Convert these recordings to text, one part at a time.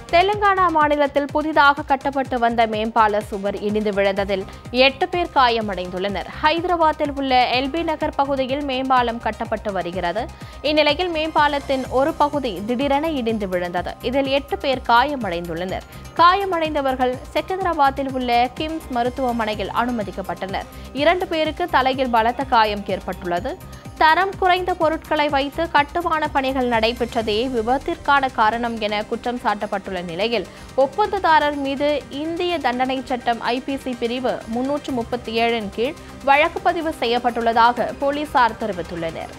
தெலுங்கானா மாநிலத்தில் புதிதாக கட்டப்பட்டு வந்த மேம்பால சுவர் இடிந்து விழுந்ததில் எட்டு பேர் காயமடைந்துள்ளனர் ஹைதராபாத்தில் உள்ள எல்பி நகர் பகுதியில் மேம்பாலம் கட்டப்பட்டு வருகிறது இந்நிலையில் மேம்பாலத்தின் ஒரு பகுதி திடீரென இடிந்து விழுந்தது இதில் எட்டு பேர் காயமடைந்துள்ளனர் காயமடைந்தவர்கள் செகந்திராபாத்தில் உள்ள கிம்ஸ் மருத்துவமனையில் அனுமதிக்கப்பட்டனர் இரண்டு பேருக்கு தலையில் பலத்த காயம் ஏற்பட்டுள்ளது தரம் குறைந்த பொருட்களை வைத்து கட்டுமான பணிகள் நடைபெற்றதே விபத்திற்கான காரணம் என குற்றம் சாட்டப்பட்டுள்ள நிலையில் ஒப்பந்ததாரர் மீது இந்திய தண்டனை சட்டம் ஐபிசி பிரிவு முன்னூற்று முப்பத்தி ஏழின் கீழ் வழக்கு பதிவு செய்யப்பட்டுள்ளதாக போலீசார் தெரிவித்துள்ளனர்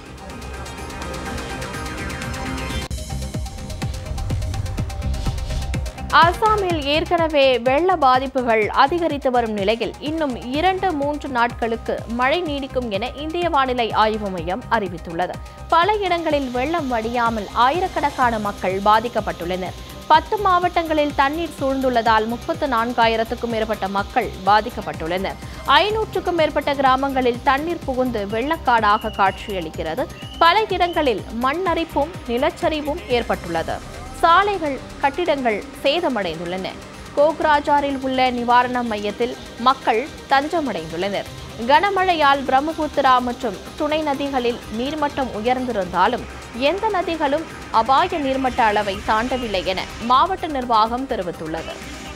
அசாமில் ஏற்கனவே வெள்ள பாதிப்புகள் அதிகரித்து வரும் நிலையில் இன்னும் இரண்டு மூன்று நாட்களுக்கு மழை நீடிக்கும் என இந்திய வானிலை ஆய்வு மையம் அறிவித்துள்ளது பல இடங்களில் வெள்ளம் வடியாமல் ஆயிரக்கணக்கான மக்கள் பாதிக்கப்பட்டுள்ளனர் பத்து மாவட்டங்களில் தண்ணீர் சூழ்ந்துள்ளதால் முப்பத்து நான்காயிரத்துக்கும் மேற்பட்ட மக்கள் பாதிக்கப்பட்டுள்ளனர் ஐநூற்றுக்கும் மேற்பட்ட கிராமங்களில் தண்ணீர் புகுந்து வெள்ளக்காடாக காட்சியளிக்கிறது பல இடங்களில் மண் அரிப்பும் நிலச்சரிவும் ஏற்பட்டுள்ளது சாலைகள் கட்டிடங்கள் சேதமடைந்துள்ளன கோக்ராஜாரில் உள்ள நிவாரண மையத்தில் மக்கள் தஞ்சமடைந்துள்ளனர் கனமழையால் பிரம்மபுத்திரா மற்றும் துணை நதிகளில் நீர்மட்டம் உயர்ந்திருந்தாலும் எந்த நதிகளும் அபாய நீர்மட்ட அளவை தாண்டவில்லை என மாவட்ட நிர்வாகம் தெரிவித்துள்ளது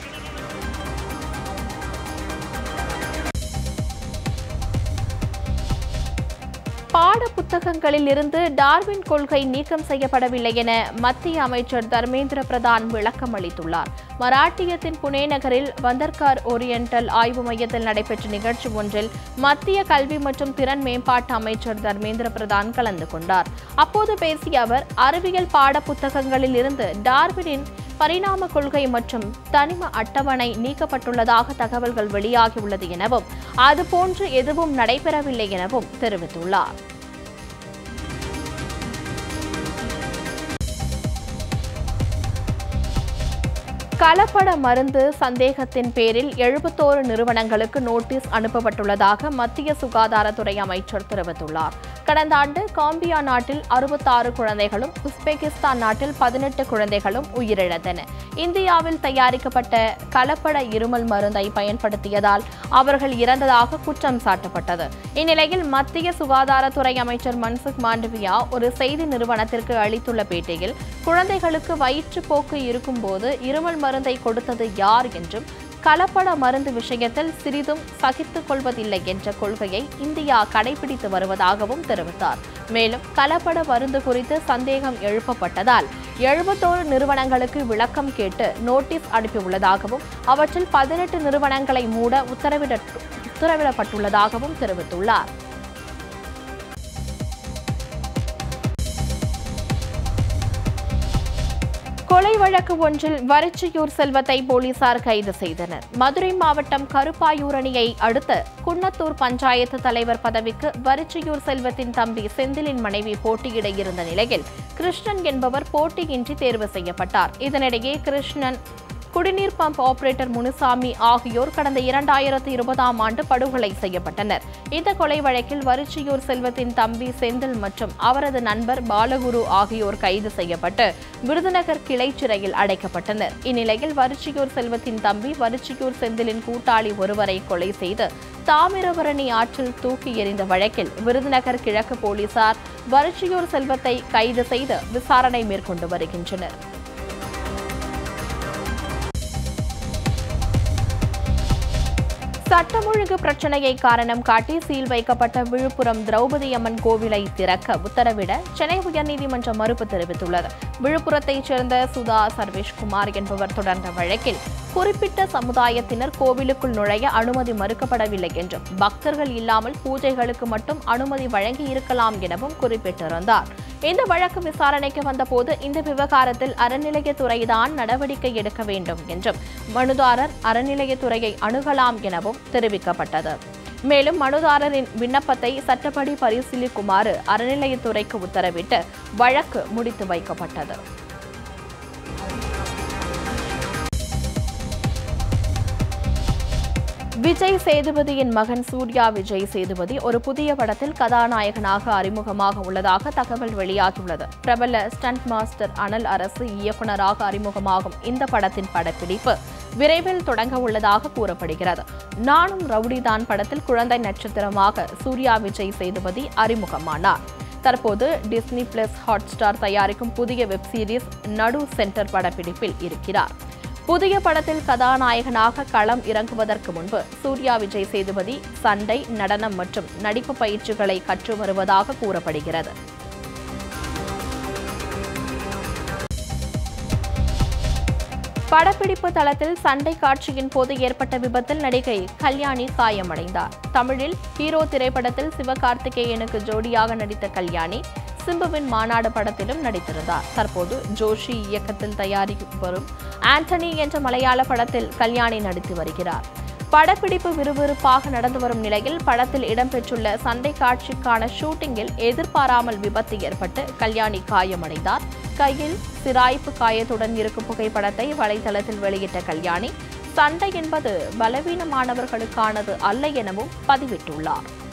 பாட புத்தகங்களில் இருந்து டார்வின் கொள்கை நீக்கம் செய்யப்படவில்லை என மத்திய அமைச்சர் தர்மேந்திர பிரதான் விளக்கம் அளித்துள்ளார் மராட்டியத்தின் புனே நகரில் வந்தர்கார் ஓரியண்டல் ஆய்வு மையத்தில் நடைபெற்ற நிகழ்ச்சி ஒன்றில் மத்திய கல்வி மற்றும் திறன் மேம்பாட்டு அமைச்சர் தர்மேந்திர பிரதான் கலந்து கொண்டார் அப்போது பேசிய அவர் அறிவியல் பாட புத்தகங்களில் இருந்து டார்வினின் பரிணாம கொள்கை மற்றும் தனிம அட்டவணை நீக்கப்பட்டுள்ளதாக தகவல்கள் வெளியாகியுள்ளது எனவும் அதுபோன்று எதுவும் நடைபெறவில்லை எனவும் தெரிவித்துள்ளார் கலப்பட மருந்து சந்தேகத்தின் பேரில் எழுபத்தோரு நிறுவனங்களுக்கு நோட்டீஸ் அனுப்பப்பட்டுள்ளதாக மத்திய சுகாதாரத்துறை அமைச்சர் தெரிவித்துள்ளார் கடந்த ஆண்டு காம்பியா நாட்டில் அறுபத்தாறு குழந்தைகளும் உஸ்பெகிஸ்தான் நாட்டில் பதினெட்டு குழந்தைகளும் உயிரிழந்தன இந்தியாவில் தயாரிக்கப்பட்ட கலப்பட இருமல் மருந்தை பயன்படுத்தியதால் அவர்கள் இறந்ததாக குற்றம் சாட்டப்பட்டது இந்நிலையில் மத்திய சுகாதாரத்துறை அமைச்சர் மன்சுக் மாண்டவியா ஒரு செய்தி நிறுவனத்திற்கு அளித்துள்ள பேட்டியில் குழந்தைகளுக்கு வயிற்றுப்போக்கு இருக்கும்போது இருமல் மருந்தை கொடுத்தது யார் என்றும் கலப்பட மருந்து விஷயத்தில் சிறிதும் சகித்துக் கொள்வதில்லை என்ற கொள்கையை இந்தியா கடைபிடித்து வருவதாகவும் தெரிவித்தார் மேலும் கலப்பட மருந்து குறித்து சந்தேகம் எழுப்பப்பட்டதால் எழுபத்தோரு நிறுவனங்களுக்கு விளக்கம் கேட்டு நோட்டீஸ் அனுப்பியுள்ளதாகவும் அவற்றில் பதினெட்டு நிறுவனங்களை மூட உத்தரவிட உத்தரவிடப்பட்டுள்ளதாகவும் தெரிவித்துள்ளார் கொலை வழக்கு ஒன்றில் வரிச்சியூர் செல்வத்தை போலீசார் கைது செய்தனர் மதுரை மாவட்டம் கருப்பாயூர் அணியை அடுத்த குன்னத்தூர் பஞ்சாயத்து தலைவர் பதவிக்கு வரிச்சியூர் செல்வத்தின் தம்பி செந்திலின் மனைவி போட்டியிட இருந்த நிலையில் கிருஷ்ணன் என்பவர் போட்டியின்றி தேர்வு செய்யப்பட்டார் இதனிடையே கிருஷ்ணன் குடிநீர் பம்ப் ஆபரேட்டர் முனுசாமி ஆகியோர் கடந்த இரண்டாயிரத்து இருபதாம் ஆண்டு படுகொலை செய்யப்பட்டனர் இந்த கொலை வழக்கில் வரிச்சியூர் செல்வத்தின் தம்பி செந்தில் மற்றும் அவரது நண்பர் பாலகுரு ஆகியோர் கைது செய்யப்பட்டு விருதுநகர் கிளை சிறையில் அடைக்கப்பட்டனர் இந்நிலையில் வரிச்சியூர் செல்வத்தின் தம்பி வரிச்சியூர் செந்திலின் கூட்டாளி ஒருவரை கொலை செய்து தாமிரபரணி ஆற்றில் தூக்கி எறிந்த வழக்கில் விருதுநகர் கிழக்கு போலீசார் வரிச்சியூர் செல்வத்தை கைது செய்து விசாரணை மேற்கொண்டு வருகின்றனர் சட்டம் ஒழுங்கு பிரச்சனையை காரணம் காட்டி சீல் வைக்கப்பட்ட விழுப்புரம் திரௌபதி அம்மன் கோவிலை திறக்க உத்தரவிட சென்னை உயர்நீதிமன்றம் மறுப்பு தெரிவித்துள்ளது விழுப்புரத்தைச் சேர்ந்த சுதா சர்வேஷ்குமார் என்பவர் தொடர்ந்த வழக்கில் குறிப்பிட்ட சமுதாயத்தினர் கோவிலுக்குள் நுழைய அனுமதி மறுக்கப்படவில்லை என்றும் பக்தர்கள் இல்லாமல் பூஜைகளுக்கு மட்டும் அனுமதி வழங்கி இருக்கலாம் எனவும் குறிப்பிட்டிருந்தார் இந்த வழக்கு விசாரணைக்கு வந்தபோது இந்த விவகாரத்தில் அறநிலையத்துறைதான் நடவடிக்கை எடுக்க வேண்டும் என்றும் மனுதாரர் அறநிலையத்துறையை அணுகலாம் எனவும் தெரிவிக்கப்பட்டது மேலும் மனுதாரரின் விண்ணப்பத்தை சட்டப்படி பரிசீலிக்குமாறு அறநிலையத்துறைக்கு உத்தரவிட்டு வழக்கு முடித்து வைக்கப்பட்டது விஜய் சேதுபதியின் மகன் சூர்யா விஜய் சேதுபதி ஒரு புதிய படத்தில் கதாநாயகனாக அறிமுகமாக உள்ளதாக தகவல் வெளியாகியுள்ளது பிரபல ஸ்டண்ட் மாஸ்டர் அனல் அரசு இயக்குநராக அறிமுகமாகும் இந்த படத்தின் படப்பிடிப்பு விரைவில் தொடங்க உள்ளதாக கூறப்படுகிறது நானும் ரவுடிதான் படத்தில் குழந்தை நட்சத்திரமாக சூர்யா விஜய் சேதுபதி அறிமுகமானார் தற்போது டிஸ்னி பிளஸ் ஹாட்ஸ்டார் தயாரிக்கும் புதிய வெப் சீரிஸ் நடு சென்டர் படப்பிடிப்பில் இருக்கிறார் புதிய படத்தில் கதாநாயகனாக களம் இறங்குவதற்கு முன்பு சூர்யா விஜய் சேதுபதி சண்டை நடனம் மற்றும் நடிப்பு பயிற்சிகளை கற்று வருவதாக கூறப்படுகிறது படப்பிடிப்பு தளத்தில் சண்டை காட்சியின் போது ஏற்பட்ட விபத்தில் நடிகை கல்யாணி காயமடைந்தார் தமிழில் ஹீரோ திரைப்படத்தில் சிவகார்த்திகேயனுக்கு ஜோடியாக நடித்த கல்யாணி சிம்புவின் மாநாடு படத்திலும் நடித்திருந்தார் தற்போது ஜோஷி இயக்கத்தில் தயாரித்து வரும் ஆண்டனி என்ற மலையாள படத்தில் கல்யாணி நடித்து வருகிறார் படப்பிடிப்பு விறுவிறுப்பாக நடந்து வரும் நிலையில் படத்தில் இடம்பெற்றுள்ள சண்டை காட்சிக்கான ஷூட்டிங்கில் எதிர்பாராமல் விபத்து ஏற்பட்டு கல்யாணி காயமடைந்தார் கையில் சிராய்ப்பு காயத்துடன் இருக்கும் புகைப்படத்தை வலைதளத்தில் வெளியிட்ட கல்யாணி சண்டை என்பது பலவீனமானவர்களுக்கானது அல்ல எனவும் பதிவிட்டுள்ளார்